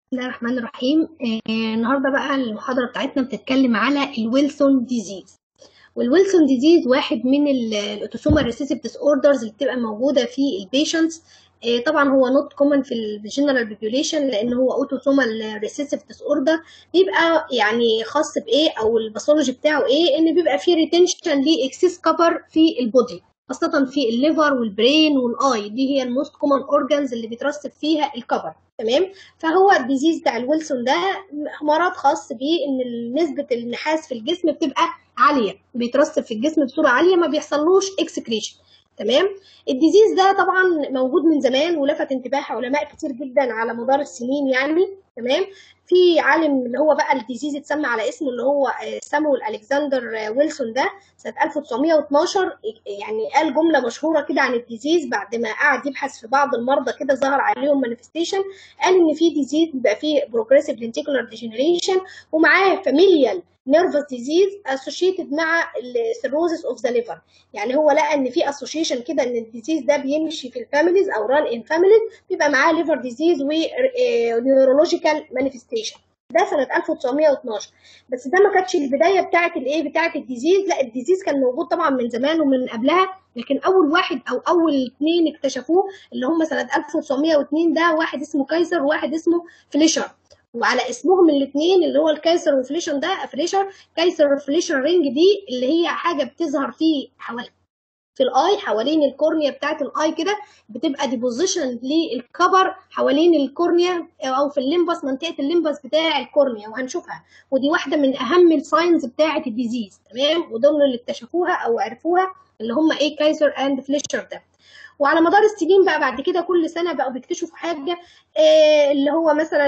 الله الرحمن الرحيم آه، النهارده بقى المحاضرة بتاعتنا بتتكلم على الويلسون ديزيز والويلسون ديزيز واحد من الاوتوسومال ريسيسيف ديس اوردرز اللي بتبقى موجودة في البيشنتس طبعا هو نوت كومن في الجنرال بوبيوليشن لان هو اوتوسومال ريسيسيف ديس اوردر بيبقى يعني خاص بايه او الباثولوجي بتاعه ايه ان بيبقى فيه ريتنشن لاكسس كبر في البودي خاصة في الليفر والبرين والاي دي هي الموست كومن اورجانز اللي بيترسب فيها الكبر تمام فهو الديزيز بتاع الويلسون ده مرض خاص بيه ان نسبة النحاس في الجسم بتبقى عالية بيترسب في الجسم بصورة عالية ما بيحصلوش اكسكريشن تمام الديزيز ده طبعا موجود من زمان ولفت انتباه علماء كتير جدا على مدار السنين يعني تمام في عالم اللي هو بقى الديزيز اتسمى على اسمه اللي هو سامويل الكسندر ويلسون ده سنه 1912 يعني قال جمله مشهوره كده عن الديزيز بعد ما قعد يبحث في بعض المرضى كده ظهر عليهم مانيفستيشن قال ان في ديزيز بيبقى فيه بروجريسيف لنتيكولار ديجنريشن ومعاه فاميليال نيرفس ديزيز اسوشيتد مع السيروزس اوف ذا ليفر يعني هو لقى ان في اسوشيشن كده ان الديزيز ده بيمشي في الفاميليز او ران ان فاميليز بيبقى معاه ليفر ديزيز ونيورولوجيكال مانيفستيشن ده سنة 1912 بس ده ما كانتش البداية بتاعة الايه بتاعة الديزيز لا الديزيز كان موجود طبعا من زمان ومن قبلها لكن اول واحد او اول اثنين اكتشفوه اللي هم سنة 1902 ده واحد اسمه كايزر وواحد اسمه فليشر وعلى اسمهم الاثنين اللي هو الكايسر وفليشن ده فليشر كايسر فليشر رينج دي اللي هي حاجه بتظهر في حوالي في الاي حوالين الكورنيا بتاعت الاي كده بتبقى ديبوزيشن للكبر حوالين الكورنيا او في الليمبس منطقه الليمبس بتاع الكورنيا وهنشوفها ودي واحده من اهم الساينز بتاعه الديزيز تمام ودول اللي اكتشفوها او عرفوها اللي هم ايه كايسر اند فليشر ده وعلى مدار السنين بقى بعد كده كل سنه بقوا بيكتشفوا حاجه إيه اللي هو مثلا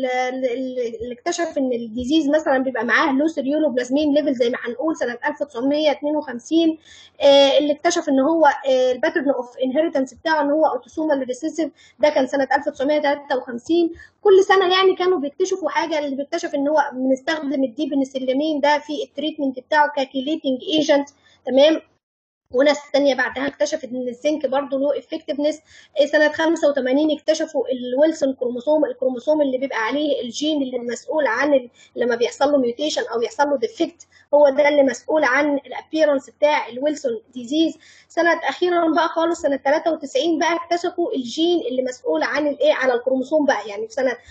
اللي اكتشف ان الديزيز مثلا بيبقى معاه لو سيريولوبلازمين ليفل زي ما هنقول سنه 1952 إيه اللي اكتشف ان هو إيه الباترن اوف انهيرتنس بتاعه ان هو اوتوسومال ريسيسيف ده كان سنه 1953 كل سنه يعني كانوا بيكتشفوا حاجه اللي بيكتشف ان هو بنستخدم الديبنسلامين ده في التريتمنت بتاعه كاكيليتنج ايجنت تمام وناس تانية بعدها اكتشفت ان الزنك برضه له افكتفنس سنة 85 اكتشفوا الويلسون كروموسوم الكروموسوم اللي بيبقى عليه الجين اللي مسؤول عن لما بيحصل له ميوتيشن او يحصل له ديفكت هو ده اللي مسؤول عن الابيرنس بتاع الويلسون ديزيز سنة اخيرا بقى خالص سنة 93 بقى اكتشفوا الجين اللي مسؤول عن الايه على الكروموسوم بقى يعني في سنة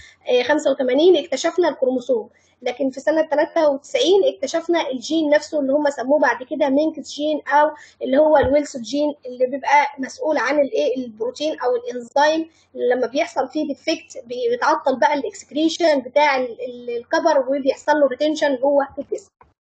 85 اكتشفنا الكروموسوم لكن في سنة 93 اكتشفنا الجين نفسه اللي هم سموه بعد كده مينكس جين أو اللي هو الويلسون جين اللي بيبقى مسؤول عن الايه البروتين أو الانزيم لما بيحصل فيه ديفكت بيتعطل بقى الاكسكريشن بتاع الكبر وبيحصل له ريتنشن جوه الجسم.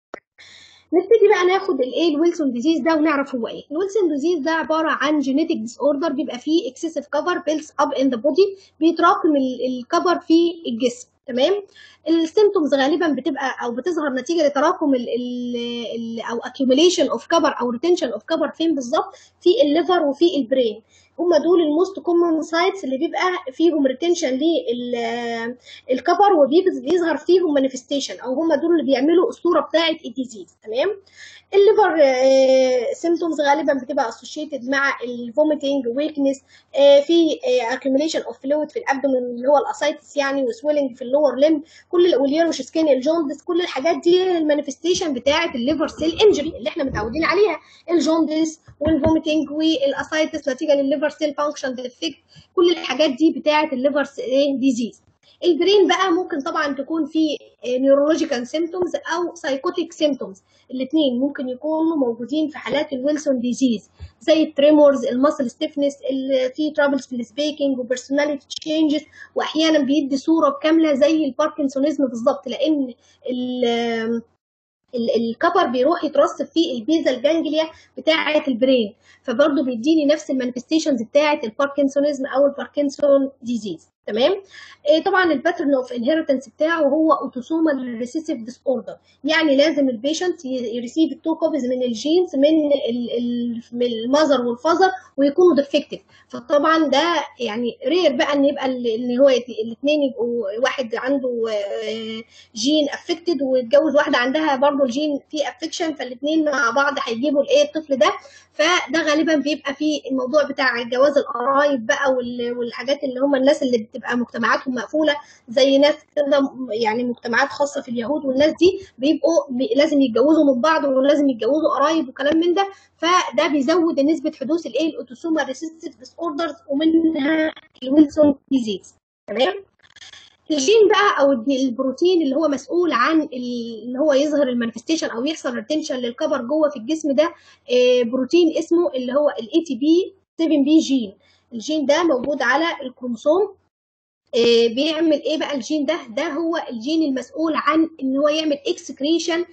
نبتدي بقى ناخد الايه الويلسون ديزيز ده ونعرف هو ايه الويلسون ديزيز ده عباره عن جينيتك ديس اوردر بيبقى فيه اكسسيف كفر بيلز اب ان ذا بودي بيتراكم الكفر في الجسم تمام السيمتومز غالبا بتبقى او بتظهر نتيجه لتراكم ال ال ال او accumulation اوف كبر او ريتنشن اوف كبر فين بالظبط في الليفر وفي البرين هم دول الموست كومن سايتس اللي بيبقى فيهم ريتنشن للكبر وبيظهر فيهم مانيفستيشن او هم دول اللي بيعملوا الصوره بتاعه الديزيز تمام الليفر سيمتومز غالبا بتبقى اسوشيتد مع الفوميتنج ويكنس في accumulation اوف فلويد في الابدومين اللي هو الاسايتس يعني وسويلنج في اللور ليمب كل واليروش سكين الجوندس كل الحاجات دي المانيفستيشن بتاعه الليفر سيل انجري اللي احنا متعودين عليها الجوندس والفوميتنج والاسايتس نتيجه للليفر سيل فانكشن ديفكت كل الحاجات دي بتاعه الليفر ديزيز البرين بقى ممكن طبعا تكون في نيورولوجيكال سيمتومز او سايكوتيك سيمتومز الاثنين ممكن يكونوا موجودين في حالات الويلسون ديزيز زي التريمورز الماسل ستيفنس في ترابلز في السبيكنج وبيرسوناليتي تشينجز واحيانا بيدي صوره كامله زي الباركنسونيزم بالظبط لان الكبر بيروح يترسب في البيزا الجانجليا بتاعه البرين فبرضه بيديني نفس المانيفستيشنز بتاعه الباركنسونيزم او الباركنسون ديزيز تمام إيه طبعا الباترن اوف انهيرتنس بتاعه هو اوتوسومال ريسيسيف ديس اوردر يعني لازم البيشنت يريسيف التو كوبيز من الجينز من المذر والفازر ويكونوا ديفكتيف فطبعا ده يعني رير بقى ان يبقى ان هو الاثنين يبقوا واحد عنده جين افكتد ويتجوز واحده عندها برضه الجين فيه افكشن فالاثنين مع بعض هيجيبوا الايه الطفل ده فده غالبا بيبقى في الموضوع بتاع جواز القرايب بقى والحاجات اللي هم الناس اللي بتبقى مجتمعاتهم مقفوله زي ناس كده يعني مجتمعات خاصه في اليهود والناس دي بيبقوا بي لازم يتجوزوا من بعض ولازم يتجوزوا قرايب وكلام من ده فده بيزود نسبه حدوث الايه الاوتوسومال ريسيستيف ديس اوردرز ومنها الويلسون ديزيز تمام الجين بقى او البروتين اللي هو مسؤول عن ان هو يظهر المانيفستيشن او يحصل ريتنشن للكبر جوه في الجسم ده بروتين اسمه اللي هو الاي تي بي 7 بي جين الجين ده موجود على الكروموسوم بيعمل ايه بقى الجين ده ده هو الجين المسؤول عن ان هو يعمل اكسكريشن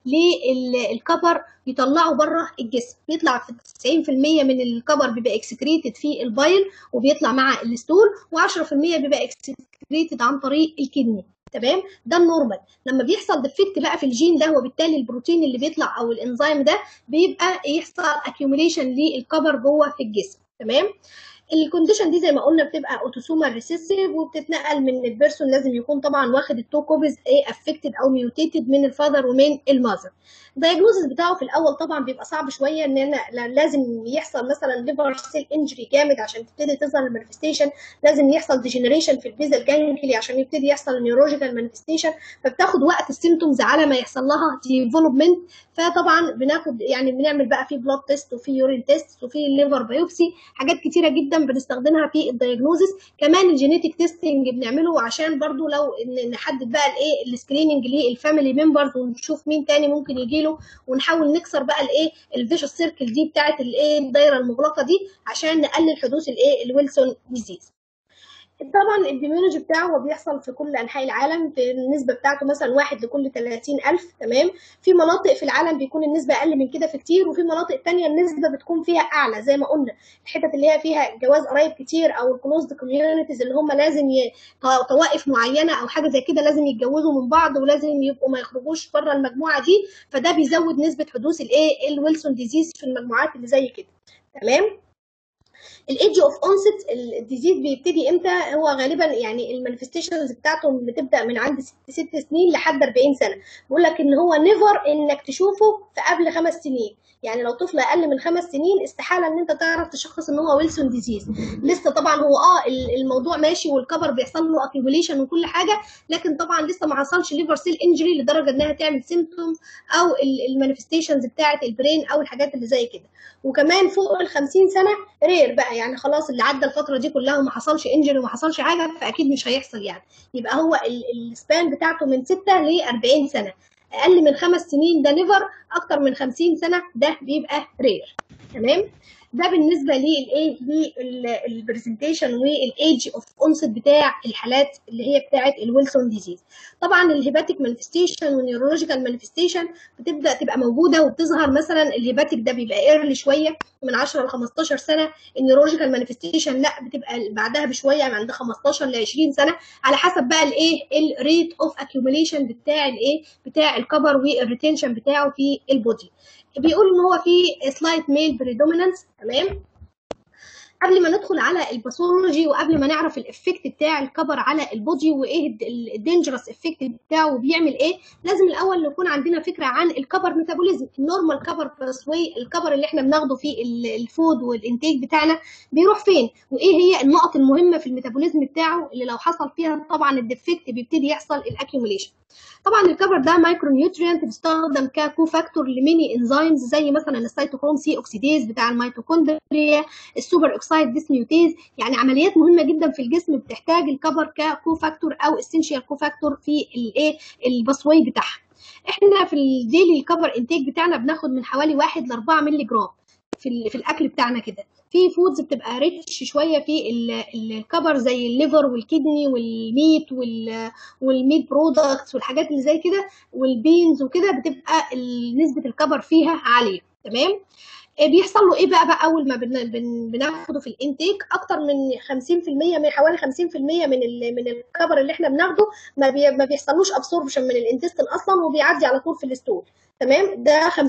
للكبر يطلعه بره الجسم بيطلع في 90% من الكبر بيبقى اكسكريتد في البايل وبيطلع مع الستول و10% بيبقى اكسكريتد عن طريق الكدني تمام ده النورمال لما بيحصل ديفكت بقى في الجين ده وبالتالي البروتين اللي بيطلع او الانزيم ده بيبقى يحصل اكيوميليشن للكبر جوه في الجسم تمام الكونديشن دي زي ما قلنا بتبقى اوتوسومال ريسيسيف وبتتنقل من البيرسون لازم يكون طبعا واخد التو كوبيز ايه افكتد او ميوتيتد من الفاذر ومن الماذر الدايجنوزس بتاعه في الاول طبعا بيبقى صعب شويه ان انا لازم يحصل مثلا ليفر سيل انجري جامد عشان تبتدي تظهر المانيفستيشن لازم يحصل ديجنريشن في البيزل جانجلي عشان يبتدي يحصل نيورولوجيكال مانيفستيشن فبتاخد وقت السيمتومز على ما يحصل لها ديفلوبمنت فطبعا بناخد يعني بنعمل بقى في بلاد تيست وفي يورين تيست وفي ليفر بايوبسي حاجات كتيره جدا بنستخدمها في الدايجنوزس كمان الجينيتك تيستنج بنعمله عشان برضو لو نحدد بقى الايه السكريننج للفاميلي ممبرز ونشوف مين تاني ممكن يجي له ونحاول نكسر بقى الايه الفيشوس سيركل دي بتاعه الايه الدايره المغلقه دي عشان نقلل حدوث الايه الويلسون ديزيز طبعا الديميونولوجي بتاعه هو بيحصل في كل انحاء العالم في النسبه بتاعته مثلا واحد لكل 30000 تمام في مناطق في العالم بيكون النسبه اقل من كده في كتير وفي مناطق تانية النسبه بتكون فيها اعلى زي ما قلنا الحتت اللي هي فيها جواز قرايب كتير او الكلوزد كوميونيتيز اللي هم لازم ي... طوائف معينه او حاجه زي كده لازم يتجوزوا من بعض ولازم يبقوا ما يخرجوش بره المجموعه دي فده بيزود نسبه حدوث الايه الويلسون ديزيز في المجموعات اللي زي كده تمام الايدج اوف اونست الديزيز بيبتدي امتى هو غالبا يعني المانيفستيشنز بتاعته بتبدا من عند ست, ست سنين لحد 40 سنه بيقول لك ان هو نيفر انك تشوفه في قبل خمس سنين يعني لو طفل اقل من خمس سنين استحاله ان انت تعرف تشخص ان هو ويلسون ديزيز لسه طبعا هو اه الموضوع ماشي والكبر بيحصل له اكيوميليشن وكل حاجه لكن طبعا لسه ما حصلش ليفر سيل انجري لدرجه انها تعمل سيمتوم او المانيفستيشنز بتاعه البرين او الحاجات اللي زي كده وكمان فوق ال 50 سنه رير بقى يعني خلاص اللي عدى الفتره دي كلها وما حصلش انجري وما حصلش حاجه فاكيد مش هيحصل يعني يبقى هو السبان بتاعته من 6 ل 40 سنه اقل من خمس سنين ده نيفر اكتر من 50 سنه ده بيبقى رير تمام ده بالنسبه للايه للبرزنتيشن والايدج اوف اونست بتاع الحالات اللي هي بتاعه الويلسون ديزيز طبعا الهيباتيك مانيفستيشن والنيورولوجيكال مانيفستيشن بتبدا تبقى موجوده وبتظهر مثلا الهيباتيك ده بيبقى ايرلي شويه من 10 ل 15 سنه النيورولوجيكال مانيفستيشن لا بتبقى بعدها بشويه من عند 15 ل 20 سنه على حسب بقى الايه الريت اوف اكيوميليشن بتاع الايه بتاع الكبر والريتنشن بتاعه في البودي بيقول ان هو في سلايت ميل بريدومينانس تمام قبل ما ندخل على الباثولوجي وقبل ما نعرف الافكت بتاع الكبر على البودي وايه الدينجرس افكت بتاعه وبيعمل ايه لازم الاول نكون عندنا فكره عن الكبر ميتابوليزم النورمال كبر باثوي الكبر اللي احنا بناخده في الفود والانتاج بتاعنا بيروح فين وايه هي النقط المهمه في الميتابوليزم بتاعه اللي لو حصل فيها طبعا الديفكت بيبتدي يحصل الاكيوميليشن طبعا الكبر ده مايكرو نيوتريانت بيستخدم ككو فاكتور لميني انزيمز زي مثلا السيتوكروم سي اوكسيديز بتاع الميتوكوندريا السوبر اوكسايد ديسميوتيز يعني عمليات مهمه جدا في الجسم بتحتاج الكبر ككو فاكتور او اسينشال كو فاكتور في الايه الباسواي بتاعها احنا في الديلي الكبر انتاج بتاعنا بناخد من حوالي 1 ل 4 مللي جرام في في الاكل بتاعنا كده في فودز بتبقى ريتش شويه في الكبر زي الليفر والكدني والميت والميت برودكتس والحاجات اللي زي كده والبينز وكده بتبقى نسبه الكبر فيها عاليه تمام بيحصل له ايه بقى, بقى اول ما بن بن بناخده في الانتيك اكتر من 50% من حوالي 50% من من الكبر اللي احنا بناخده ما, بي ما بيحصلوش ابسوربشن من الانتستين اصلا وبيعدي على طول في الستول تمام ده 50%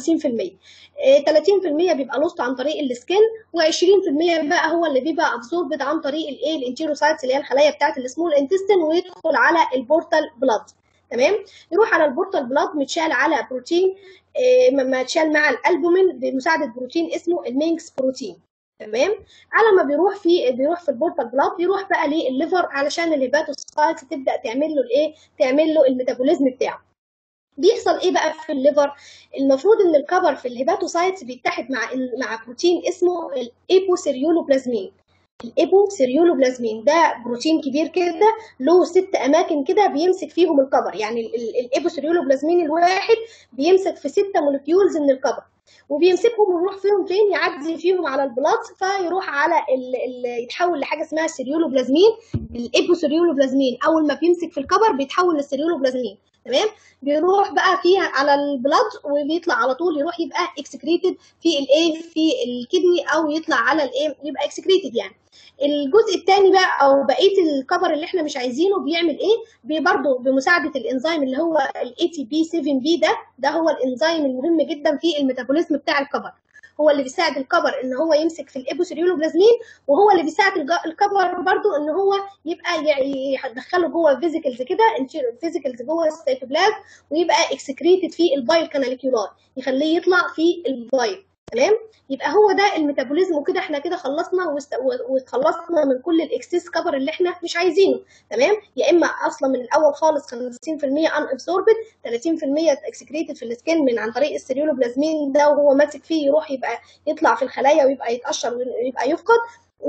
30% بيبقى لوست عن طريق السكن و20% بقى هو اللي بيبقى ابسوربد عن طريق الايه الانتيروسايتس اللي هي الخلايا بتاعه السمول انتستين ويدخل على البورتال بلاد تمام يروح على البورتال بلاد متشال على بروتين إيه ما تشال مع الالبومين بمساعده بروتين اسمه المينكس بروتين تمام على ما بيروح في بيروح في البورتال بلاد بيروح بقى للليفر علشان الهيباتوسايتس تبدا تعمل له الايه تعمل له الميتابوليزم بتاعه بيحصل ايه بقى في الليفر المفروض ان الكبر في الهيباتوسايتس بيتحد مع مع بروتين اسمه الايبوسيريولوبلازمين الايبوسيريولوبلازمين ده بروتين كبير كده له ست اماكن كده بيمسك فيهم الكبر يعني الايبوسيريولوبلازمين الواحد بيمسك في ستة مولكيولز من الكبر وبيمسكهم ويروح فيهم فين يعدي فيهم على البلاط فيروح على ال ال يتحول لحاجه اسمها سيريولوبلازمين الايبوسيريولوبلازمين اول ما بيمسك في الكبر بيتحول للسيريولوبلازمين تمام بيروح بقى فيها على البلاد وبيطلع على طول يروح يبقى اكسكريتد في الايه في الكدني او يطلع على الايه يبقى اكسكريتد يعني الجزء الثاني بقى او بقيه الكبر اللي احنا مش عايزينه بيعمل ايه برضه بمساعده الانزيم اللي هو الاي تي بي 7 بي ده ده هو الانزيم المهم جدا في الميتابوليزم بتاع الكبر هو اللي بيساعد الكبر ان هو يمسك في الايبوسيريولوبلازمين وهو اللي بيساعد الكبر برضو ان هو يبقى يدخله جوه فيزيكلز كده فيزيكلز جوه السيتوبلازم ويبقى اكسكريتد في البايل كاناليكيولار يخليه يطلع في البايل تمام يبقى هو ده الميتابوليزم وكده احنا كده خلصنا وخلصنا من كل الاكسس كفر اللي احنا مش عايزينه تمام يا اما اصلا من الاول خالص 50% ان ابسوربد 30% اكسكريتد في السكين من عن طريق السيريولوبلازمين ده وهو ماسك فيه يروح يبقى يطلع في الخلايا ويبقى يتقشر ويبقى يفقد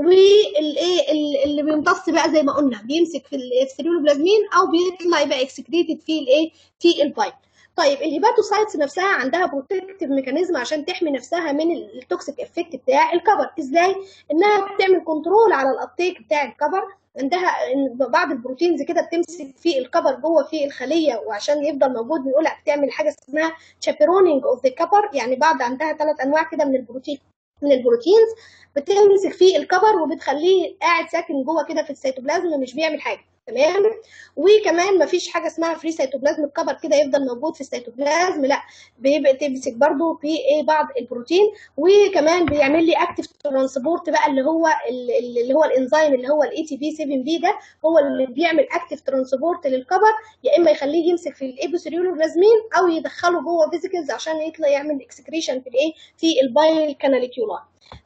والايه اللي بيمتص بقى زي ما قلنا بيمسك في السيريولوبلازمين او بيطلع يبقى اكسكريتد في الايه في البايب طيب الهيباتوسايتس نفسها عندها بروتكتيف ميكانيزم عشان تحمي نفسها من التوكسيك افكت بتاع الكبر ازاي انها بتعمل كنترول على الابتيك بتاع الكبر عندها بعض البروتينز كده بتمسك في الكبر جوه في الخليه وعشان يفضل موجود بنقول بتعمل حاجه اسمها شابيرونينج اوف ذا كبر يعني بعض عندها ثلاث انواع كده من البروتين من البروتينز بتمسك في الكبر وبتخليه قاعد ساكن جوه كده في السيتوبلازم مش بيعمل حاجه تمام وكمان مفيش حاجه اسمها فري سيتوبلازم الكبر كده يفضل موجود في السيتوبلازم لا بيبقى تمسك برضو في ايه بعض البروتين وكمان بيعمل لي اكتف ترانسبورت بقى اللي هو اللي هو الانزيم اللي هو الاي تي بي 7 بي ده هو اللي بيعمل اكتف ترانسبورت للكبر يا اما يخليه يمسك في الايبوسيريولوبلازمين او يدخله جوه فيزيكلز عشان يطلع يعمل اكسكريشن في الايه في البايل كاناليكيولار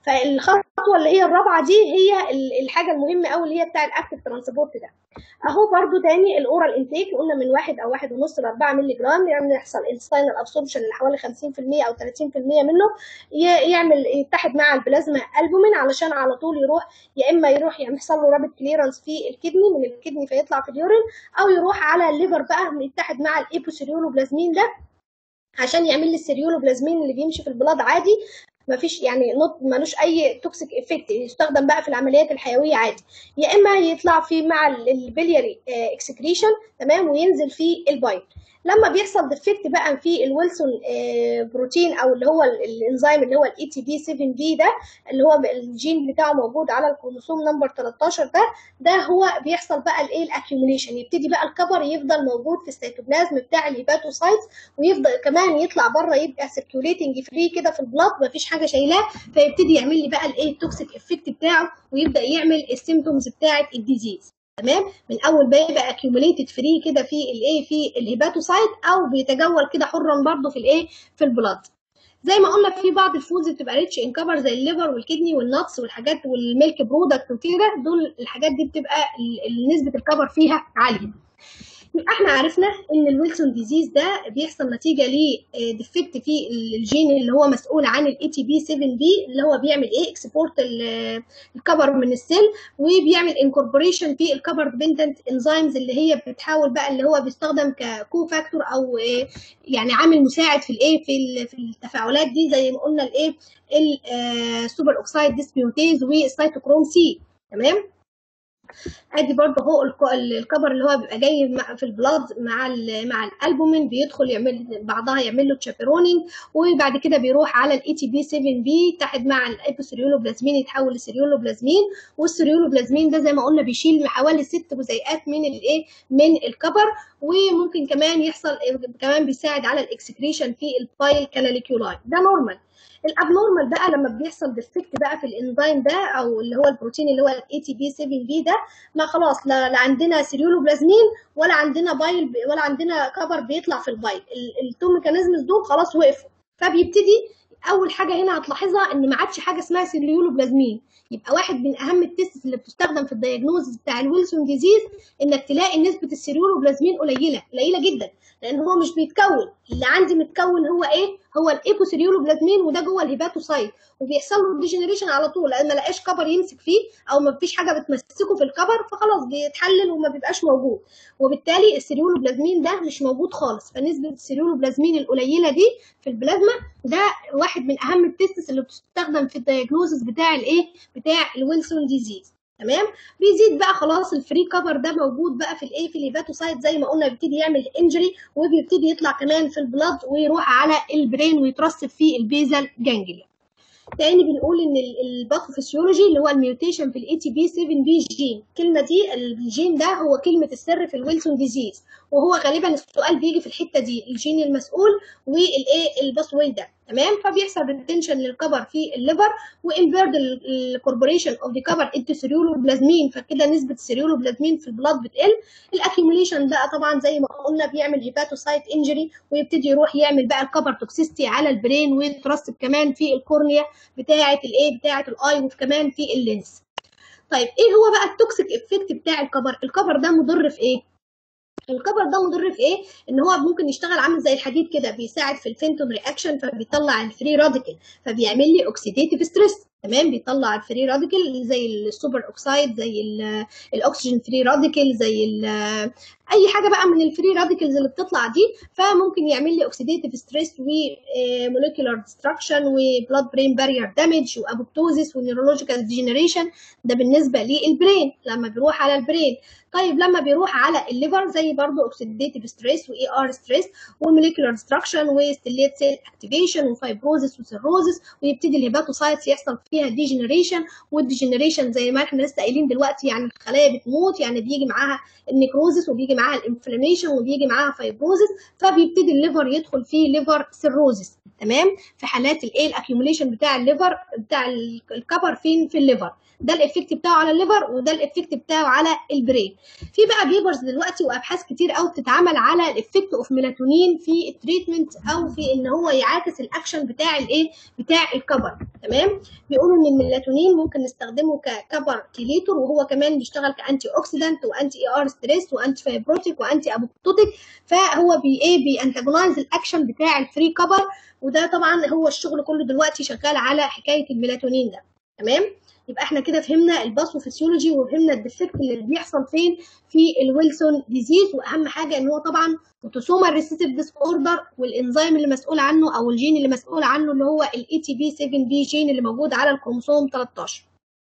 فالخطوه اللي هي الرابعه دي هي الحاجه المهمه قوي اللي هي بتاع الاكتف ترانسبورت ده اهو برضو تاني الاورال انتيك قلنا من واحد او واحد ونص ل 4 مللي جرام يعني يحصل الساينال ابسوربشن اللي حوالي 50% او 30% منه يعمل يتحد مع البلازما البومين علشان على طول يروح يا اما يروح يحصل له رابط كليرنس في الكدني من الكدني فيطلع في اليورين او يروح على الليفر بقى يتحد مع الايبوسيريولوبلازمين ده عشان يعمل لي السيريولوبلازمين اللي بيمشي في البلاد عادي ما فيش يعني نوت ملوش اي توكسيك افكت يستخدم بقى في العمليات الحيويه عادي يا اما يطلع في مع البلياري اكسكريشن تمام وينزل في البايل لما بيحصل ديفكت بقى في الويلسون بروتين او اللي هو الانزيم اللي هو الاي تي بي 7 بي ده اللي هو الجين بتاعه موجود على الكروموسوم نمبر 13 ده ده هو بيحصل بقى الايه الاكيوميليشن يبتدي بقى الكبر يفضل موجود في السيتوبلازم بتاع الهيباتوسايتس ويفضل كمان يطلع بره يبقى سيركيوليتنج فري كده في البلاد مفيش حاجه شايلاه فيبتدي يعمل لي بقى الايه التوكسيك افكت بتاعه ويبدا يعمل السيمتومز بتاعه الديزيز تمام من اول ما يبقى اكيوميليتد فري كده في الايه في الهيباتوسايت او بيتجول كده حرا برضه في الايه في البلاد زي ما قلنا في بعض الفودز بتبقى ريتش ان كفر زي الليفر والكدني والنتس والحاجات والميلك برودكت وكده دول الحاجات دي بتبقى نسبه الكفر فيها عاليه يبقى احنا عرفنا ان الويلسون ديزيز ده بيحصل نتيجه لديفكت في الجين اللي هو مسؤول عن الاي تي بي 7 بي اللي هو بيعمل ايه اكسبورت الكبر من السيل وبيعمل انكوربوريشن في الكبر ديبندنت انزيمز اللي هي بتحاول بقى اللي هو بيستخدم ككو فاكتور او يعني عامل مساعد في الايه في في التفاعلات دي زي ما قلنا الايه السوبر اوكسايد ديسبيوتيز والسيتوكروم سي تمام ادي برضه هو الكبر اللي هو بيبقى جاي في البلاد مع مع الالبومين بيدخل يعمل بعضها يعمل له تشابيرونينج وبعد كده بيروح على الاي تي بي 7 بي يتحد مع الايبوسيريولوبلازمين يتحول لسيريولوبلازمين والسيريولوبلازمين ده زي ما قلنا بيشيل حوالي ست جزيئات من الايه من الكبر وممكن كمان يحصل كمان بيساعد على الاكسكريشن في البايل كاناليكيولاي ده نورمال الابنورمال بقى لما بيحصل ديفكت بقى في الانزيم ده او اللي هو البروتين اللي هو الاي تي بي 7 بي ده ما خلاص لا, لا عندنا سيريولوبلازمين ولا عندنا بايل ولا عندنا كبر بيطلع في البايل التو ميكانيزمز دول خلاص وقفوا فبيبتدي اول حاجه هنا هتلاحظها ان ما عادش حاجه اسمها سيريولوبلازمين يبقى واحد من اهم التيست اللي بتستخدم في الدايجنوز بتاع الويلسون ديزيز انك تلاقي نسبه السيريولوبلازمين قليله قليله جدا لان هو مش بيتكون اللي عندي متكون هو ايه هو الايكوسيريولوبلازمين وده جوه الهيباتوسايت وبيحصل له ديجنريشن على طول لان ما لقاش كبر يمسك فيه او ما فيش حاجه بتمسكه في الكبر فخلاص بيتحلل وما بيبقاش موجود وبالتالي السيريولوبلازمين ده مش موجود خالص فنسبه السيريولوبلازمين القليله دي في البلازما ده واحد من اهم التيستس اللي بتستخدم في الدايجنوزس بتاع الايه بتاع الويلسون ديزيز تمام بيزيد بقى خلاص الفري كفر ده موجود بقى في الايه في الهيباتوسايت زي ما قلنا بيبتدي يعمل انجري وبيبتدي يطلع كمان في البلاد ويروح على البرين ويترسب في البيزل جانجليا تاني بنقول ان الباثوفيسيولوجي اللي هو الميوتيشن في الاي تي بي 7 بي جين الكلمه دي الجين ده هو كلمه السر في الويلسون ديزيز وهو غالبا السؤال بيجي في الحته دي الجين المسؤول والايه الباسوي ده تمام فبيحصل ريتنشن للكبر في الليفر وامبيرد الكوربوريشن اوف ذا كبر انتو سيريولوبلازمين فكده نسبه السيريولوبلازمين في البلاد بتقل الاكيوميليشن بقى طبعا زي ما قلنا بيعمل هيباتوسايت انجري ويبتدي يروح يعمل بقى الكبر توكسيستي على البرين ويترسب كمان في الكورنيا بتاعه الايه بتاعه الاي وكمان في اللينس طيب ايه هو بقى التوكسيك افكت بتاع الكبر الكبر ده مضر في ايه الكبر ده مضر في ايه؟ ان هو ممكن يشتغل عامل زي الحديد كده بيساعد في الفينتون رياكشن فبيطلع الفري راديكال فبيعمل لي اوكسيديتيف ستريس تمام بيطلع الفري راديكال زي السوبر اوكسايد زي الاكسجين فري راديكال زي اي حاجه بقى من الفري راديكالز اللي بتطلع دي فممكن يعمل لي اوكسيديتيف ستريس وموليكولار ديستراكشن وبلاد برين بارير دامج وابوبتوزيس ونيورولوجيكال ديجنريشن ده بالنسبه للبرين لما بيروح على البرين طيب لما بيروح على الليفر زي برضه اوكسيديتيف ستريس واي ار ستريس وموليكولار ديستراكشن وستيليت سيل اكتيفيشن وفايبروزيس وسيروزيس ويبتدي الهيباتوسايتس يحصل فيها ديجنريشن والديجنريشن زي ما احنا لسه قايلين دلوقتي يعني الخلايا بتموت يعني بيجي معاها النيكروزيس وبيجي معاها الانفلاميشن وبيجي معاها فايبروزيس فبيبتدي الليفر يدخل فيه ليفر سيروزيس تمام في حالات الايه الاكيوميليشن بتاع الليفر بتاع الكبر فين في الليفر ده الايفكت بتاعه على الليفر وده الايفكت بتاعه على البرين في بقى بيبرز دلوقتي وابحاث كتير قوي بتتعمل على الايفكت اوف ميلاتونين في التريتمنت او في ان هو يعاكس الاكشن بتاع الايه بتاع الكبر تمام بيقولوا ان الميلاتونين ممكن نستخدمه ككبر كيليتور وهو كمان بيشتغل كانتي اوكسيدانت وانتي اي ار ستريس وانتي فايبروتيك وانتي ابوبتوتيك فهو بي ايه بيانتاجونايز الاكشن بتاع الفري كبر وده طبعا هو الشغل كله دلوقتي شغال على حكايه الميلاتونين ده تمام يبقى احنا كده فهمنا الباثوفيسيولوجي وفهمنا الديفكت اللي بيحصل فين في الويلسون ديزيز واهم حاجه ان هو طبعا اوتوسومال ريسيسيف ديس اوردر والانزيم اللي مسؤول عنه او الجين اللي مسؤول عنه اللي هو الاي تي بي 7 بي جين اللي موجود على الكروموسوم 13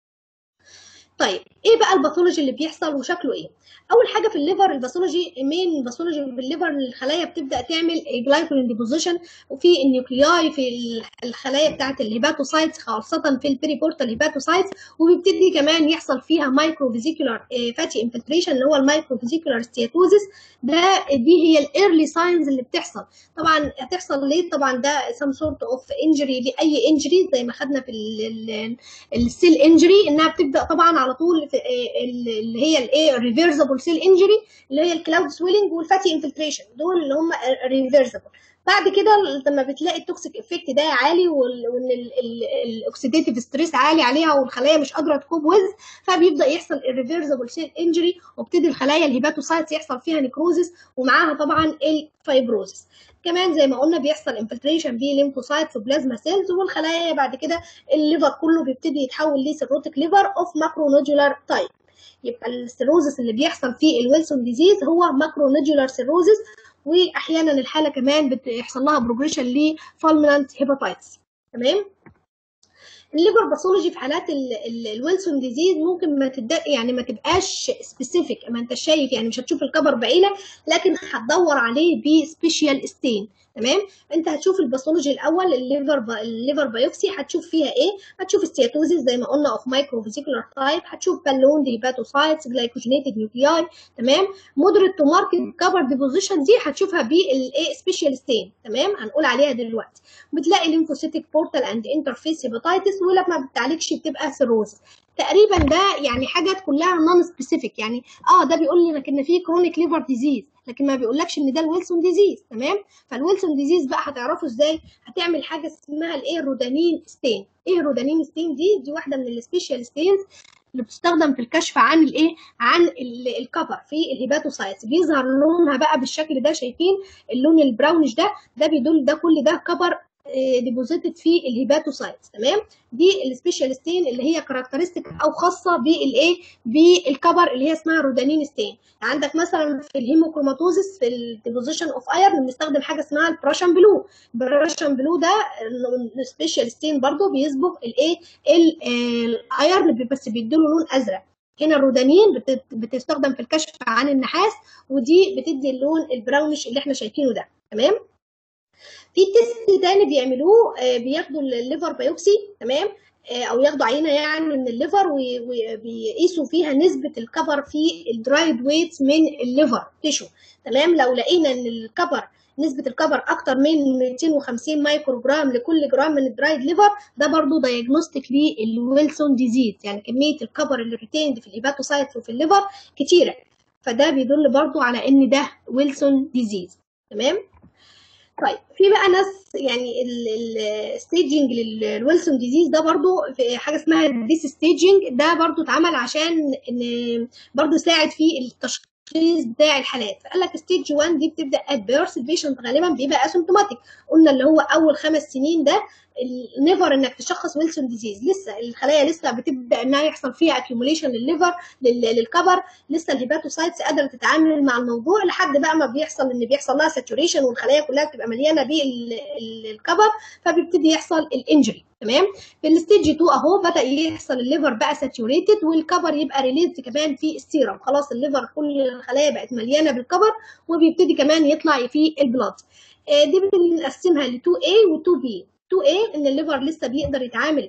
طيب ايه بقى الباثولوجي اللي بيحصل وشكله ايه اول حاجه في الليفر الباثولوجي مين باثولوجي في الليفر الخلايا بتبدا تعمل جلايكولين ديبوزيشن وفي النيوكلياي في الخلايا بتاعه الهيباتوسايتس خاصه في البيريبورتال هيباتوسايتس وبيبتدي كمان يحصل فيها مايكرو فيزيكولار فاتي انفلتريشن اللي هو المايكرو فيزيكولار ستياتوزيس ده دي هي الايرلي ساينز اللي بتحصل طبعا هتحصل ليه طبعا ده سم سورت اوف انجري لاي انجري زي ما خدنا في السيل انجري انها بتبدا طبعا على طول في اللي هي الايه ريفيرسبل سيل انجري اللي هي الكلاود سويلنج والفاتي انفلتريشن دول اللي هم ريفيرسبل بعد كده لما بتلاقي التوكسيك افكت ده عالي وان الاكسيديتيف ستريس عالي عليها والخلايا مش قادره تكوب ويز فبيبدا يحصل الريفيرسبل سيل انجري وبتدي الخلايا الهيباتوسايتس يحصل فيها نيكروزس ومعاها طبعا الفايبروزس كمان زي ما قلنا بيحصل انفلتريشن بليمفوسايتس وبلازما سيلز والخلايا بعد كده الليفر كله بيبتدي يتحول لسيروتيك ليفر اوف ماكرونودولار تايب يبقى السيروزس اللي بيحصل في الويلسون ديزيز هو ماكرونودولار سيروزس واحيانا الحاله كمان بيحصل لها بروجريشن لفالمنانت هيباتايتس تمام الليفر باثولوجي في حالات الويلسون ديزيز ممكن ما تبدا يعني ما تبقاش سبيسيفيك ما انت شايف يعني مش هتشوف الكبر بعينه لكن هتدور عليه بسبيشال ستين تمام انت هتشوف الباثولوجي الاول الليفر با... الليفر بايوبسي هتشوف فيها ايه هتشوف الستياتوزيس زي ما قلنا اوف مايكرو فيزيكولار تايب هتشوف بالون هيباتوسايتس جلايكوجينيتد نيوكلياي تمام مودريت تو ماركت كفر ديبوزيشن دي هتشوفها بالايه سبيشال ستين تمام هنقول عليها دلوقتي بتلاقي ليمفوسيتيك بورتال اند انترفيس هيباتايتس ولما ما بتعالجش بتبقى سيروز تقريبا ده يعني حاجات كلها نون سبيسيفيك يعني اه ده بيقول لك ان في كرونيك ليفر ديزيز لكن ما بيقولكش ان ده الويلسون ديزيز تمام فالويلسون ديزيز بقى هتعرفه ازاي هتعمل حاجه اسمها الايه الرودانين ستين ايه الرودانين ستين دي دي واحده من السبيشال ستينز اللي بتستخدم في الكشف عن الايه عن الكفر في الهيباتوسايتس بيظهر لونها بقى بالشكل ده شايفين اللون البراونش ده ده بيدل ده كل ده كفر ديبوزيتد في الهيباتوسايتس تمام دي السبيشال ستين اللي هي كاركترستيك او خاصه بالايه بالكبر اللي هي اسمها رودانين ستين عندك مثلا في الهيموكروماتوزس في الديبوزيشن اوف ايرن بنستخدم حاجه اسمها البراشن بلو البراشن بلو ده سبيشال ستين برضو بيسبق الايه الايرن بس بيديله لون ازرق هنا الرودانين بتستخدم في الكشف عن النحاس ودي بتدي اللون البراونش اللي احنا شايفينه ده تمام في تيست تاني بيعملوه بياخدوا الليفر بايوبسي تمام او ياخدوا عينه يعني من الليفر وبيقيسوا فيها نسبه الكفر في الدرايد ويت من الليفر تيشو تمام لو لقينا ان الكفر نسبة الكفر أكتر من 250 مايكرو جرام لكل جرام من الدرايد ليفر ده برضو دايجنوستيك للويلسون ديزيز يعني كمية الكفر اللي ريتيند في الهيباتوسايت وفي الليفر كتيرة فده بيدل برضو على إن ده ويلسون ديزيز تمام طيب في بقى ناس يعني الستيجنج للويلسون ديزيز ده برضو في حاجه اسمها ديس ستيجنج ده برضو اتعمل عشان ان برضو يساعد في التشخيص بتاع الحالات فقال لك ستيج 1 دي بتبدا ات بيرث البيشنت غالبا بيبقى اسيمتوماتيك قلنا اللي هو اول خمس سنين ده نيفر انك تشخص ويلسون ديزيز لسه الخلايا لسه بتبدا انها يحصل فيها اكيوميليشن للليفر للكبر لسه الهيباتوسايتس قادره تتعامل مع الموضوع لحد بقى ما بيحصل ان بيحصل لها ساتوريشن والخلايا كلها بتبقى مليانه بالكبر فبيبتدي يحصل الانجري تمام في الستيج 2 اهو بدا يحصل الليفر بقى ساتوريتد والكبر يبقى ريليزد كمان في السيرم خلاص الليفر كل الخلايا بقت مليانه بالكبر وبيبتدي كمان يطلع في البلاد دي بنقسمها ل 2A و 2B 2A ان الليفر لسه بيقدر يتعامل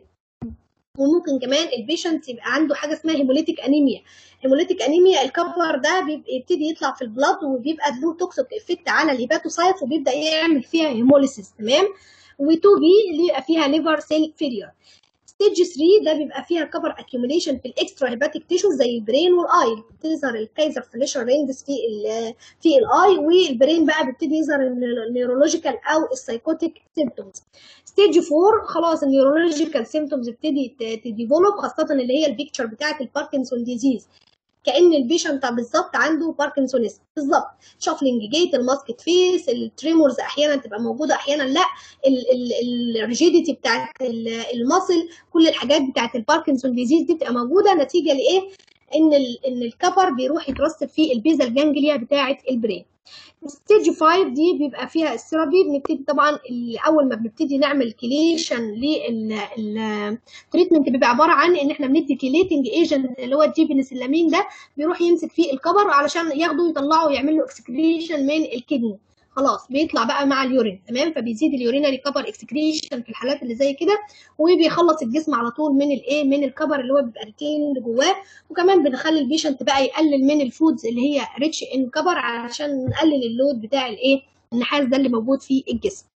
وممكن كمان البيشنت يبقى عنده حاجه اسمها هيموليتيك انيميا هيموليتيك انيميا الكفر ده بيبتدي يطلع في البلاد وبيبقى له توكسيك افكت على الهيباتوسايت وبيبدا يعمل فيها هيموليسيس تمام و2 بي اللي يبقى فيها ليفر سيل فيلير ستيج 3 ده بيبقى فيها كفر اكيوميليشن في الاكسترا هيباتيك تيشو زي البرين والاي بتظهر الكايزر فليشر رينجز في ال في الاي والبرين بقى بيبتدي يظهر النيورولوجيكال او السايكوتيك سيمبتومز ستيج 4 خلاص النيورولوجيكال سيمبتومز بتبتدي تديفلوب خاصه اللي هي البيكتشر بتاعه الباركنسون ديزيز كان البيشنت بالظبط عنده باركنسونيزم بالظبط شافلنج جيت الماسكت فيس التريمورز احيانا تبقى موجوده احيانا لا الريجيديتي بتاعت المصل كل الحاجات بتاعت الباركنسون ديزيز دي بتبقى موجوده نتيجه لايه ان ان الكفر بيروح يترسب في البيزا الجانجليا بتاعه البرين ستيج 5 دي بيبقى فيها الثيرابي بنبتدي طبعا اول ما بنبتدي نعمل كليشن للتريتمنت بيبقى عباره عن ان احنا بندي كليتنج ايجنت اللي هو الجيبنسلامين ده بيروح يمسك فيه الكبر علشان ياخده يطلعه ويعمل له اكسكريشن من الكدني خلاص بيطلع بقى مع اليورين تمام فبيزيد اليورينري كبر اكسكريشن في الحالات اللي زي كده وبيخلص الجسم على طول من الايه من الكبر اللي هو بيبقى ريتين اللي جواه وكمان بنخلي البيشنت بقى يقلل من الفودز اللي هي ريتش ان كبر علشان نقلل اللود بتاع الايه النحاس ده اللي موجود في الجسم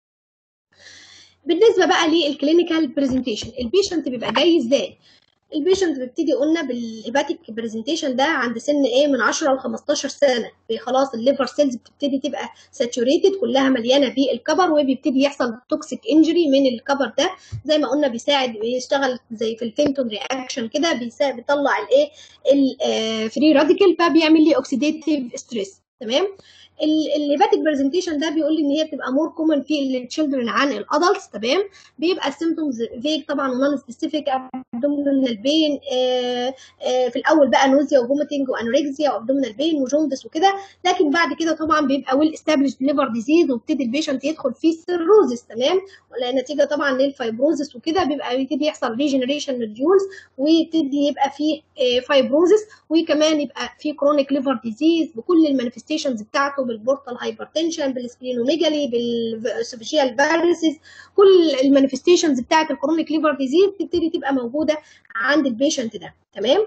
بالنسبه بقى للكلينيكال برزنتيشن البيشنت بيبقى جاي ازاي البيشنت بيبتدي قلنا بالهيباتيك برزنتيشن ده عند سن ايه من 10 ل 15 سنه خلاص الليفر سيلز بتبتدي تبقى ساتوريتد كلها مليانه بالكبر وبيبتدي يحصل توكسيك انجري من الكبر ده زي ما قلنا بيساعد بيشتغل زي في الفيمتون رياكشن كده بيساعد بيطلع الايه الفري راديكال فبيعمل لي اوكسيديتيف ستريس تمام الهيباتيك برزنتيشن ده بيقول لي ان هي بتبقى مور كومن في التشيلدرن عن الادلتس تمام بيبقى السيمتومز فيج طبعا ونون سبيسيفيك ابدومينال بين في الاول بقى نوزيا وفوميتنج وانوركسيا وابدومينال بين وجوندس وكده لكن بعد كده طبعا بيبقى ويل استابليشد ليفر ديزيز وبتدي البيشنت يدخل في السيروزس تمام ولا نتيجه طبعا للفايبروزس وكده بيبقى بيبتدي يحصل ريجنريشن للجولز ويبتدي يبقى في فايبروزس وكمان يبقى في كرونيك ليفر ديزيز بكل المانيفستيشنز بتاعته بالبورتال هايبرتنشن بالسبلينوميجالي بالسوفيشيال فاريسز كل المانيفستيشنز بتاعه الكرونيك ليفر ديزيز تبتدي تبقى موجوده عند البيشنت ده تمام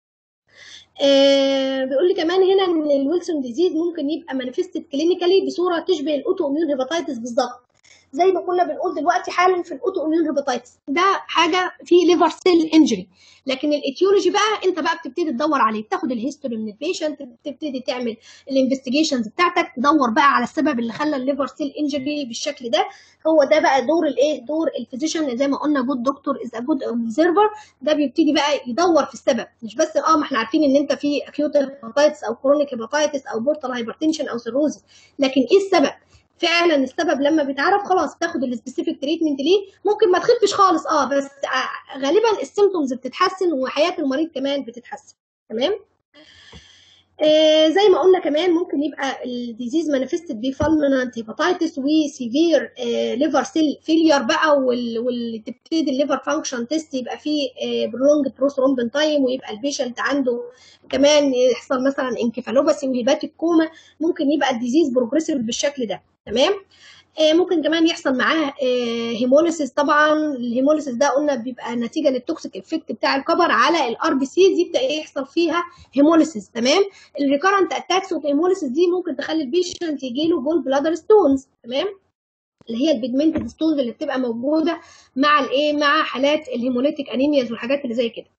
آه بيقول لي كمان هنا ان الويلسون ديزيز ممكن يبقى مانيفستد كلينيكالي بصوره تشبه الاوتو اميون هيباتيتس بالظبط زي ما كنا بنقول دلوقتي حالا في الاوتو اميون هيباتيتس ده حاجه في ليفر سيل انجري لكن الايتيولوجي بقى انت بقى بتبتدي تدور عليه بتاخد الهيستوري من البيشنت بتبتدي تعمل الانفستيجيشنز بتاعتك تدور بقى على السبب اللي خلى الليفر سيل انجري بالشكل ده هو ده بقى دور الايه دور الفيزيشن زي ما قلنا جود دكتور از ا جود اوبزرفر ده بيبتدي بقى يدور في السبب مش بس اه ما احنا عارفين ان انت في اكيوت هيباتيتس او كرونيك هيباتيتس او بورتال هايبرتنشن او سيروزس لكن ايه السبب فعلا السبب لما بيتعرف خلاص تاخد السبيسيفيك تريتمنت ليه ممكن ما تخفش خالص اه بس آه غالبا السيمتومز بتتحسن وحياه المريض كمان بتتحسن تمام آه زي ما قلنا كمان ممكن يبقى الديزيز مانيفستد بفالمنت هيباتيتس وسيفير ليفر سيل فيلير بقى وتبتدي الليفر فانكشن تيست يبقى فيه برولونج بروثرومبين تايم ويبقى البيشنت عنده كمان يحصل مثلا انكفالوباسي وهيباتيك كوما ممكن يبقى الديزيز بروجريسيف بالشكل ده تمام ممكن كمان يحصل معاه هيموليسيس طبعا الهيموليسيس ده قلنا بيبقى نتيجه للتوكسيك افكت بتاع الكبر على الار بي سيز يبدا يحصل فيها هيموليسيس تمام الريكارنت اتاكس اوف هيموليسيس دي ممكن تخلي البيشنت يجي له بول بلادر ستونز تمام اللي هي البيجمنتد ستونز اللي بتبقى موجوده مع الايه مع حالات الهيموليتيك انيمياز والحاجات اللي زي كده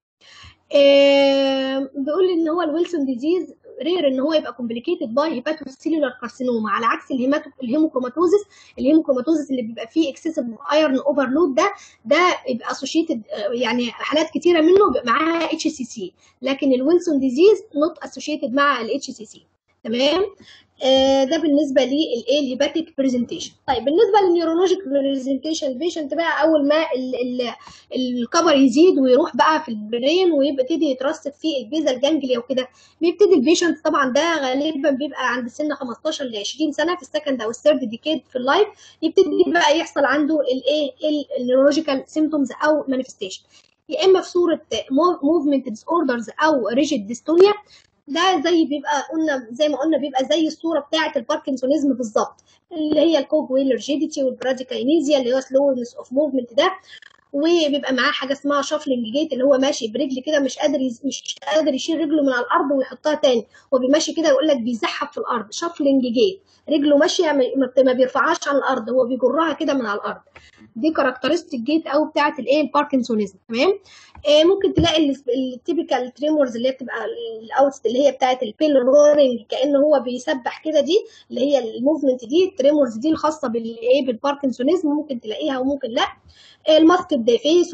آه بيقول ان هو الويلسون ديزيز رير ان هو يبقى كومبليكيتد باي هيباتوسيلولار كارسينوما على عكس الهيماتو الهيموكروماتوزس الهيموكروماتوزس اللي بيبقى فيه اكسسيف ايرون اوفرلود ده ده يبقى اسوشيتد يعني حالات كتيره منه بيبقى معاها اتش سي سي لكن الويلسون ديزيز نوت اسوشيتد مع الاتش سي سي تمام آه ده بالنسبه للايه الهيباتيك برزنتيشن طيب بالنسبه للنيورولوجيك برزنتيشن البيشنت بقى اول ما الكبر يزيد ويروح بقى في البرين ويبتدي يترسب في البيزل جانجليا وكده بيبتدي البيشنت طبعا ده غالبا بيبقى عند سن 15 ل 20 سنه في السكند او الثيرد ديكيد في اللايف يبتدي بقى يحصل عنده الايه النيورولوجيكال سيمتومز او مانيفستيشن يا اما في صوره موفمنت ديس اوردرز او ريجيد ديستونيا ده زي بيبقى قلنا زي ما قلنا بيبقى زي الصوره بتاعه الباركنسونيزم بالظبط اللي هي الكوج ويلرجيديتي والبراديكاينيزيا اللي هو سلونس اوف موفمنت ده وبيبقى معاه حاجه اسمها شافلنج جيت اللي هو ماشي برجل كده مش قادر يز... مش قادر يشيل رجله من على الارض ويحطها تاني هو بيمشي كده يقول لك بيزحف في الارض شافلنج جيت رجله ماشيه ما بيرفعهاش عن الارض هو بيجرها كده من على الارض دي كاركترستيك جيت او بتاعه الايه الباركنسونيزم تمام آه ممكن تلاقي التيبيكال تريمورز اللي هي بتبقى الاوت اللي هي بتاعه البيل رورنج كان هو بيسبح كده دي اللي هي الموفمنت دي التريمورز دي الخاصه بالايه بالباركنسونيزم ممكن تلاقيها وممكن لا الماسك دي فيس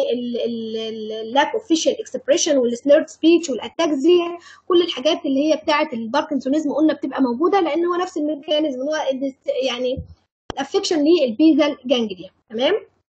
واللاك اوف فيشال اكسبريشن والسليرد سبيتش والاتاكزيا كل الحاجات اللي هي بتاعه الباركنسونيزم قلنا بتبقى موجوده لان هو نفس الميكانيزم هو يعني الافكشن للبيزل جانجليا تمام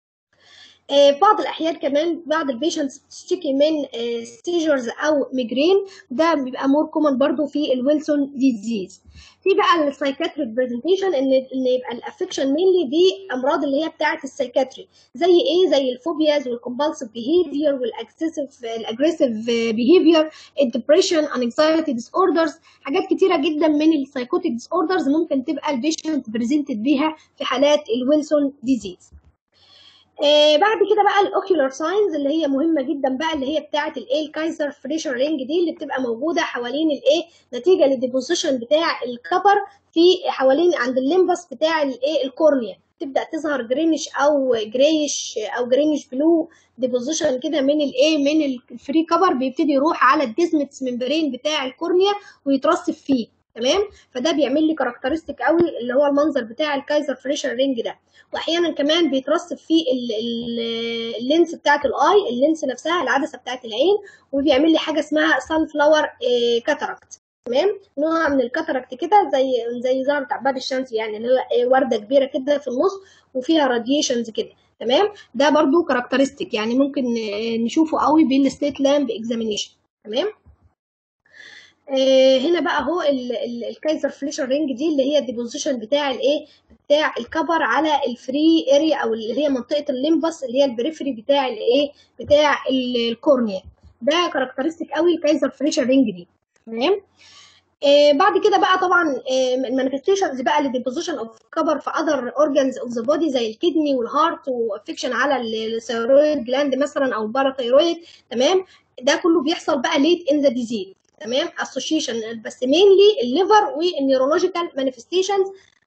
آه بعض الاحيان كمان بعض البيشنتس بتشتكي من آه سيجرز او ميجرين ده بيبقى مور كومن برضو في الويلسون ديزيز في بقى السايكاتريك برزنتيشن ان ان يبقى الافكشن مينلي بامراض اللي هي بتاعه السايكاتري زي ايه زي الفوبياز والكومبالسيف بيهيفير والاكسسيف الاجريسيف بيهيفير الدبريشن انكزايتي ديس اوردرز حاجات كتيره جدا من السايكوتيك ديس اوردرز ممكن تبقى البيشنت بريزنتد بيها في حالات الويلسون ديزيز آه بعد كده بقى الاوكيولار ساينز اللي هي مهمه جدا بقى اللي هي بتاعه الايه الكايزر فريشر رينج دي اللي بتبقى موجوده حوالين الايه نتيجه للديبوزيشن بتاع الكبر في حوالين عند الليمبس بتاع الايه الكورنيا تبدا تظهر جرينش او جريش او جرينش بلو ديبوزيشن كده من الايه من الفري كبر بيبتدي يروح على الديزمتس ممبرين بتاع الكورنيا ويترسب فيه تمام فده بيعمل لي كاركترستيك قوي اللي هو المنظر بتاع الكايزر فريشر رينج ده واحيانا كمان بيترسب فيه اللينس بتاعه الاي اللينس نفسها العدسه بتاعه العين وبيعمل لي حاجه اسمها سان فلاور كاتاراكت تمام نوع من الكاتاراكت كده زي زي زهره عباد الشمس يعني اللي هو ورده كبيره كده في النص وفيها راديشنز كده تمام ده برضو كاركترستيك يعني ممكن نشوفه قوي بالستيت لامب اكزامينيشن تمام آه هنا بقى اهو الكايزر فليشر رينج دي اللي هي الديبوزيشن بتاع الايه بتاع الكبر على الفري اريا او اللي هي منطقه الليمبس اللي هي البريفري بتاع الايه بتاع الكورنيا ده كاركترستيك قوي الكايزر فليشر رينج دي تمام آه بعد كده بقى طبعا آه المانيفستيشنز بقى للديبوزيشن اوف كبر في اذر اورجانز اوف ذا بودي زي الكدني والهارت وافكشن على الثيرويد جلاند مثلا او الباراثيرويد تمام ده كله بيحصل بقى ليت ان ذا ديزيز تمام اسوشيشن بس مينلي الليفر والنيورولوجيكال مانيفستيشنز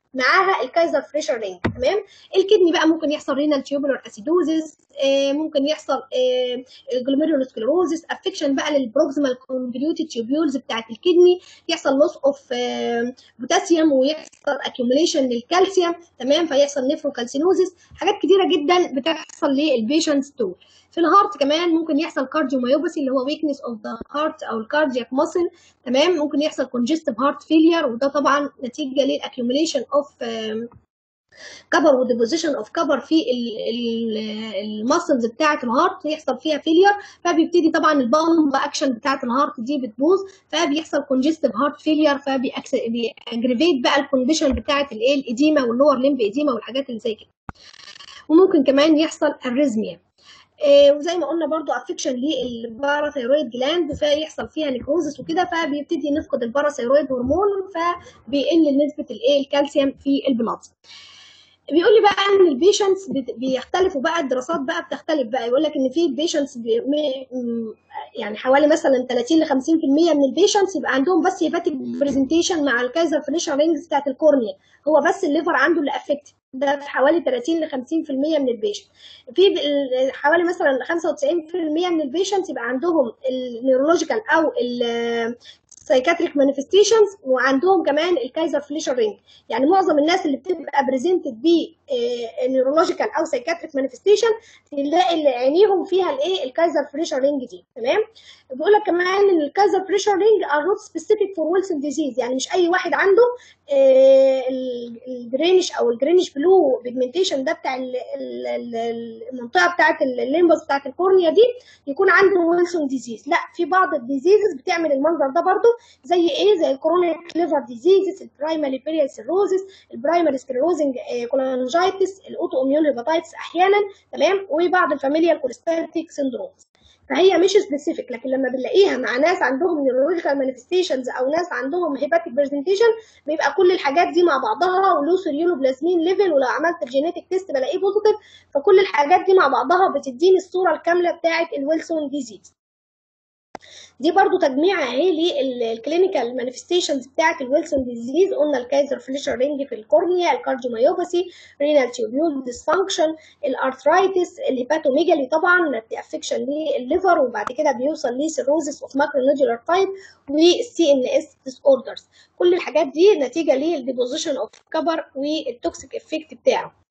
معاها الكايزر فريشر رينج تمام الكدني بقى ممكن يحصل رينال تيوبولار اسيدوزيس آه ممكن يحصل آه جلوميرولوسكلروزيس افكشن بقى للبروكسيمال كونفوليوتد تيوبيولز بتاعت الكدني يحصل لوس اوف بوتاسيوم ويحصل اكيوميليشن للكالسيوم تمام فيحصل نيفروكالسينوزيس حاجات كتيره جدا بتحصل للبيشنتس دول في الهارت كمان ممكن يحصل كارديوميوباثي اللي هو ويكنس اوف ذا هارت او الكاردياك ماسل تمام ممكن يحصل كونجستيف هارت فيلير وده طبعا نتيجه للاكيوميليشن اوف كبر وديبوزيشن اوف كبر في الماسلز بتاعه الهارت يحصل فيها فيلير فبيبتدي طبعا البامب اكشن بتاعه الهارت دي بتبوظ فبيحصل كونجستيف هارت فيلير فبيأجريفيت بقى الكونديشن بتاعه الايه الاديما واللور ليمب اديما والحاجات اللي زي كده وممكن كمان يحصل اريزميا إيه وزي ما قلنا برضو افكشن للباراثيرويد جلاند فيحصل فيها نيكروزس وكده فبيبتدي نفقد الباراثيرويد هرمون فبيقل نسبه الايه الكالسيوم في البلاد بيقول لي بقى ان البيشنتس بيختلفوا بقى الدراسات بقى بتختلف بقى يقول لك ان في بيشنتس يعني حوالي مثلا 30 ل 50% من البيشنتس يبقى عندهم بس هيباتيك برزنتيشن مع الكايزر فينيشر رينجز بتاعت الكورنيا هو بس الليفر عنده اللي افكتد ده في حوالي 30 ل 50% من البيشنت في حوالي مثلا 95% من البيشنتس يبقى عندهم النيورولوجيكال او سايكاتريك مانيفستيشنز وعندهم كمان الكايزر فليشر رينج يعني معظم الناس اللي بتبقى بريزنتد ب نيورولوجيكال او سايكاتريك مانيفستيشن تلاقي اللي عينيهم فيها الايه الكايزر فليشر رينج دي تمام بيقول لك كمان ان الكايزر فليشر رينج ار نوت سبيسيفيك فور ويلسون ديزيز يعني مش اي واحد عنده الجرينش او الجرينش بلو بيجمنتيشن ده بتاع المنطقه بتاعه الليمبس بتاعه الكورنيا دي يكون عنده ويلسون ديزيز لا في بعض الديزيزز بتعمل المنظر ده برضو زي ايه زي الكرونيك ليفر ديزيزز البرايمري بيريال سيروزس البرايمري سكلروزنج كولانجايتس الاوتو اميون هيباتايتس احيانا تمام وبعض الفاميليال كوليستاتيك سيندرومز فهي مش سبيسيفيك لكن لما بنلاقيها مع ناس عندهم نيورولوجيكال مانيفستيشنز او ناس عندهم هيباتيك برزنتيشن بيبقى كل الحاجات دي مع بعضها ولو سيريولو بلازمين ليفل ولو عملت الجينيتك تيست بلاقيه بوزيتيف فكل الحاجات دي مع بعضها بتديني الصوره الكامله بتاعه الويلسون ديزيز دي برضو تجميع اهي للكلينيكال مانيفستيشنز بتاعت الويلسون ديزيز قلنا الكايزر فليشر رينج في الكورنيا الكارديوميوباثي رينال تيوبيول ديسفانكشن الارثرايتس الهيباتوميجالي طبعا افكشن للليفر وبعد كده بيوصل لسيروزس اوف ماكرونودولار تايب والسي ان اس ديس اوردرز كل الحاجات دي نتيجه للديبوزيشن اوف كبر والتوكسيك افكت بتاعه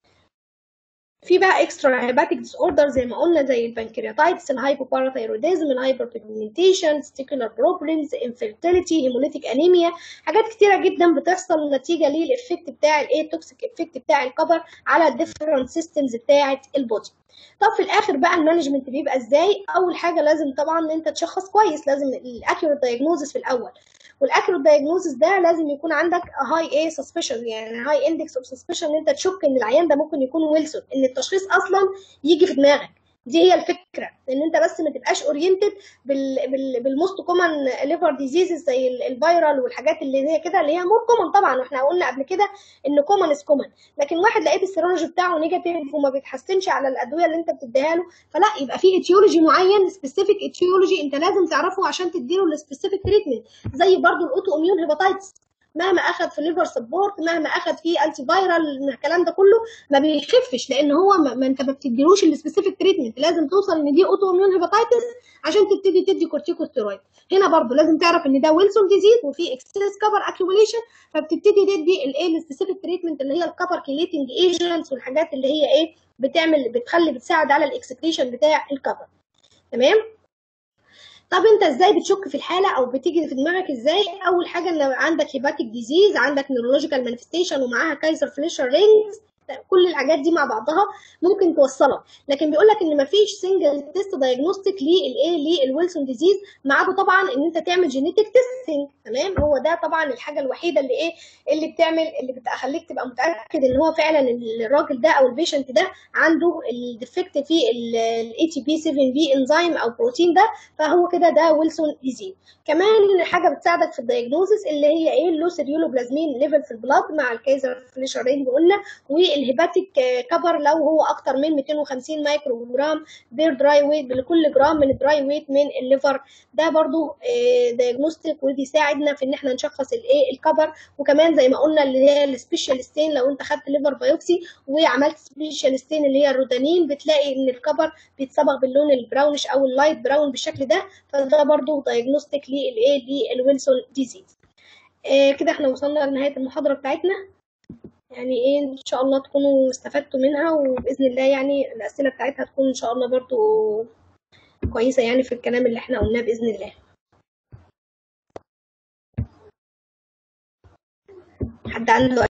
في بقى اكسترا هيباتيك ديس اوردر زي ما قلنا زي البنكرياتايتس الهايبوباراثايروديزم الهايبربيجمنتيشن ستيكولار بروبلمز انفيرتيليتي هيموليتيك انيميا حاجات كتيره جدا بتحصل نتيجه للافكت بتاع الايه التوكسيك افكت بتاع الكبر على الديفرنت سيستمز بتاعه البودي طب في الاخر بقى المانجمنت بيبقى ازاي اول حاجه لازم طبعا ان انت تشخص كويس لازم الاكيوريت دايجنوزس في الاول والاكيوريت دايجنوزس ده لازم يكون عندك هاي ايه سسبشن يعني هاي اندكس اوف سسبشن ان انت تشك ان العيان ده ممكن يكون ويلسون ان التشخيص اصلا يجي في دماغك دي هي الفكره ان انت بس ما تبقاش اورينتد بال بال بالموست كومن ليفر ديزيزز زي الفيرال والحاجات اللي هي كده اللي هي مور كومن طبعا واحنا قلنا قبل كده ان كومن از كومن لكن واحد لقيت السيرولوجي بتاعه نيجاتيف وما بيتحسنش على الادويه اللي انت بتديها له فلا يبقى في اتيولوجي معين سبيسيفيك اتيولوجي انت لازم تعرفه عشان تديله السبيسيفيك تريتمنت زي برضو الاوتو اميون هيباتايتس مهما اخذ في ليفر سبورت مهما اخذ في انتي فايرال الكلام ده كله ما بيخفش لان هو ما, ما انت ما بتديلوش السبيسيفيك تريتمنت لازم توصل ان دي اوتو اميون هيباتايتس عشان تبتدي تدي كورتيكوستيرويد هنا برضو لازم تعرف ان ده ويلسون ديزيز وفي اكسس كفر اكيوميليشن فبتبتدي تدي الايه السبيسيفيك تريتمنت اللي هي الكفر كيليتنج ايجنتس والحاجات اللي هي ايه بتعمل بتخلي بتساعد على الاكسكريشن بتاع الكفر تمام طب انت ازاي بتشك في الحاله او بتيجي في دماغك ازاي اول حاجه ان عندك هيباتيك ديزيز عندك نيورولوجيكال مانيفستيشن ومعاها كايزر فليشر رينجز كل الحاجات دي مع بعضها ممكن توصلك لكن بيقول لك ان مفيش سنجل تيست دايجنوستيك للايه للويلسون ديزيز ما عدا طبعا ان انت تعمل جينيتك تيستنج تمام هو ده طبعا الحاجه الوحيده اللي ايه اللي بتعمل اللي بتخليك تبقى متاكد ان هو فعلا الراجل ده او البيشنت ده عنده الديفكت في الاي تي بي 7 بي انزيم او بروتين ده فهو كده ده ويلسون ديزيز كمان حاجه بتساعدك في الدايجنوزس اللي هي ايه اللو سيريولو بلازمين ليفل في البلاد مع الكايزر فليشر رينج قلنا الهيباتيك كبر لو هو اكتر من 250 مايكرو جرام بير دراي ويت لكل جرام من الدراي ويت من الليفر ده برضو دايجنوستيك وبيساعدنا في ان احنا نشخص الايه الكبر وكمان زي ما قلنا اللي هي السبيشال ستين لو انت خدت ليفر بايوبسي وعملت سبيشال ستين اللي هي الرودانين بتلاقي ان الكبر بيتصبغ باللون البراونش او اللايت براون بالشكل ده فده برضو دايجنوستيك للايه للويلسون ديزيز آه كده احنا وصلنا لنهايه المحاضره بتاعتنا يعني ايه ان شاء الله تكونوا استفدتوا منها وباذن الله يعني الاسئله بتاعتها تكون ان شاء الله برضو كويسه يعني في الكلام اللي احنا قلناه باذن الله حد عنده